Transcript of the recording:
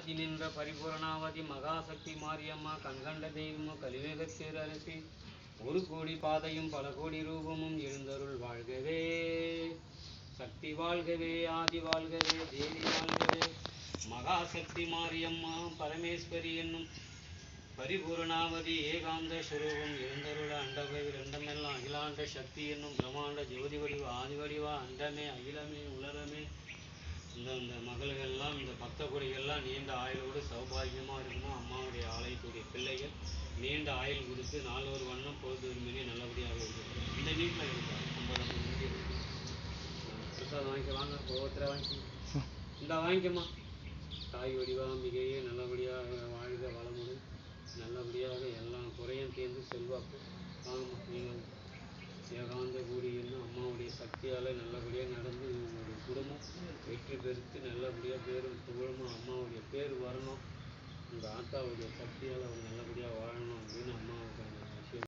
ஆதி நின்ற பரிபூரணாவதி மகாசக்தி மாரியம்மா கண்கண்ட தெய்வமும் கலிவேக அரசி ஒரு கோடி பாதையும் பல கோடி ரூபமும் எழுந்தருள் வாழ்கவே சக்தி வாழ்கவே ஆதி வாழ்கவே தேவி வாழ்கவே மகாசக்தி மாரியம்மா பரமேஸ்வரி என்னும் பரிபூரணாவதி ஏகாந்த சுரூபம் எழுந்தருள அண்டவை ரெண்டமெல்லாம் அகிலாண்ட சக்தி என்னும் பிரம்மாண்ட ஜோதி வடிவ ஆதி வடிவா அண்டமே அகிலமே உலகமே இந்த இந்த மகள்கள்லாம் இந்த பக்த கொடிகள்லாம் நீண்ட ஆயுளோடு சௌபாகியமாக இருக்கணும் அம்மாவுடைய ஆலயத்துடைய பிள்ளைகள் நீண்ட ஆயுள் கொடுத்து நாலொரு வண்ணம் பொழுது விரும்பினே நல்லபடியாக இருக்கும் இந்த வீட்டில் இருக்கா ஐம்பது ஐம்பது வண்டி இருக்கு பிரசாதம் வாங்கிக்க வாங்க ஒவ்வொருத்தர வாங்கி இந்த வாங்கிக்கம்மா தாய் வடிவாம்பிகையே நல்லபடியாக வாழ்க வளமுடன் நல்லபடியாக எல்லாம் குறையும் தீர்ந்து செல்வாக்கு வாங்கம்மா நீங்கள் ஏகாந்த கூடியின்னு அம்மாவுடைய சக்தியால் நல்லபடியாக நடந்து உங்களுடைய குடும்பம் வெற்றி பெருத்து நல்லபடியாக பேரும் புகழும் அம்மாவுடைய பேர் வரணும் உங்கள் ஆத்தாவுடைய சக்தியால் அவங்க நல்லபடியாக வாழணும்